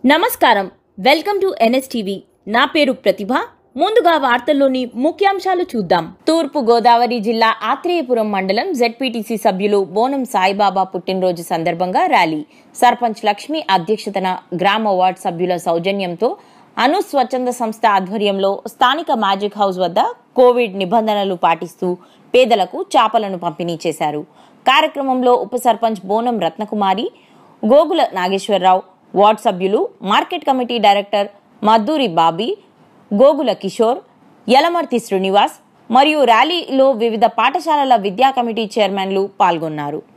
నమస్కారం welcome to NSTV నా పేరు ప్రతిభ ముందుగా వార్తల్లోని ముఖ్యాంశాలు చూద్దాం తూర్పు గోదావరి జిల్లా ఆత్రేయపురం మండలం జెడ్పీటీసీ సభ్యులు బోనం సాయిబాబా పుట్టినరోజు సందర్భంగా ర్యాలీ సర్పంచ్ లక్ష్మి అధ్యక్షతన గ్రామ వార్డ్ సభ్యుల సౌజన్యంతో అను స్వచ్ఛంద సంస్థ ఆధ్వర్యంలో స్థానిక మ్యాజిక్ హౌస్ వద్ద కోవిడ్ నిబంధనలు పాటిస్తూ పేదలకు చేపలను పంపిణీ చేశారు కార్యక్రమంలో ఉప సర్పంచ్ బోనం రత్నకుమారి గోగుల నాగేశ్వరరావు వార్డ్ సభ్యులు market committee director Madduri Bobby Gogula Kishore Yalamarthi Srinivas మరియు ర్యాలీలో వివిధ పాఠశాలల విద్యా కమిటీ చైర్మన్లు పాల్గొన్నారు